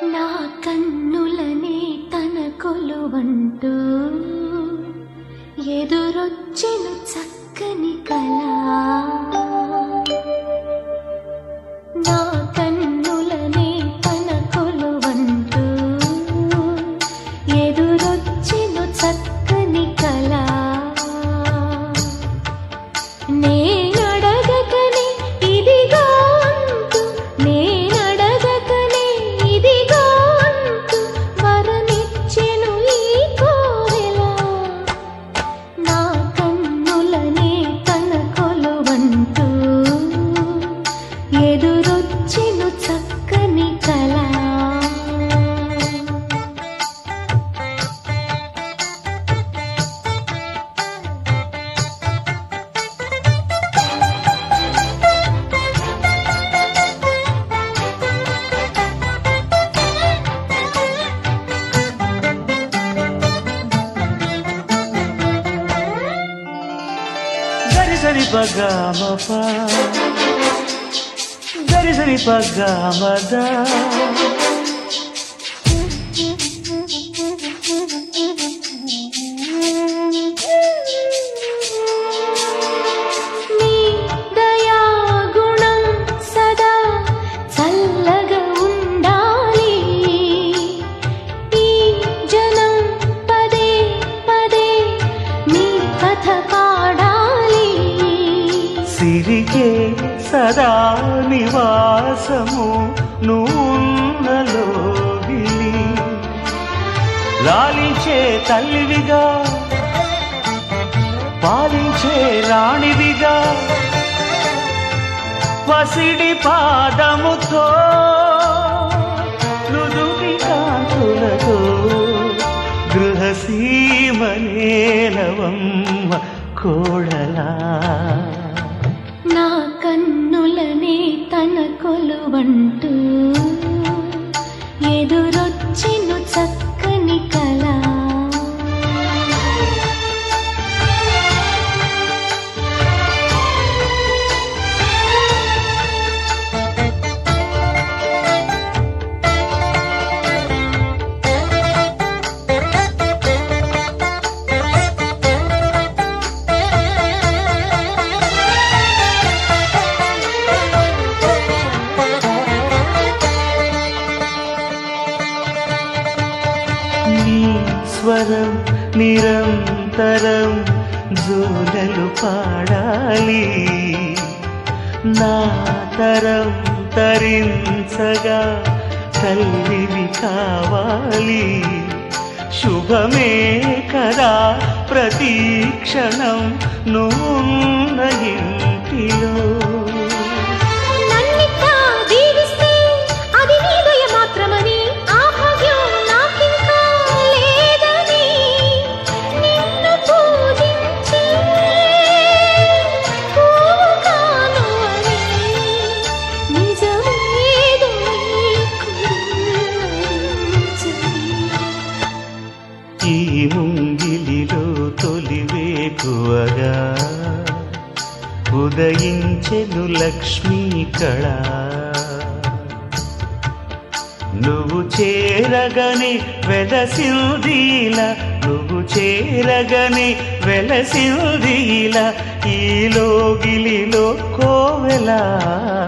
నా కన్నులనే తన కొలువంటూ ఎదురొచ్చెను చక్కని కళ నా కన్నులనే తన కొలువంటూ ఎదురొచ్చెను చక్కని కళ నేనడగకనే ఇదిగో అంటూ నేనడగకనే ఇదిగో అంటూ వరమిచ్చెను ఈ కోవెల నా కన్నులనే తన కొలువంటూ ఎదురొచ్చెను చక్కని కళ గరి సరి పగామప గరి సరి పగామద నీ దయాగుణం సదా చల్లగా ఉండాలి ఈ జనం పదే పదే నీ కథ పాడాలి సిరికే సదా నివాసము నూనలోగిలి లాలించే తల్లివిగా పాలించే రాణివిగా పసిడి పాదముతో నుదుటి కాంతులతో గృహసీమనేలవమ్మ కోడలా నా కన్నులనే తన కొలువంటూ ఎదురొచ్చెను చక్కని కళ నీ స్వరం నిరంతరం జోలలు పాడాలి నా తరం తరించగా తల్లివి కావాలి శుభమే కదా ప్రతీక్షణం నువ్వున్న ఇంటిలో నన్నింకా దీవిస్తే అది నీ దయ మాత్రమని ఆ భాగ్యం నాకింకా లేదని నిన్ను పూజించి పువ్వు కాను అని నిజమేదో నీకు ఈ ముంగిలిలో తొలివేకువగా ఉదయించెను లక్ష్మీ కళ నువ్వు చేరగని వెలసిందీల నువ్వు చేరగని వెలసిందీల ఈ లోగిలిలో కోవెలా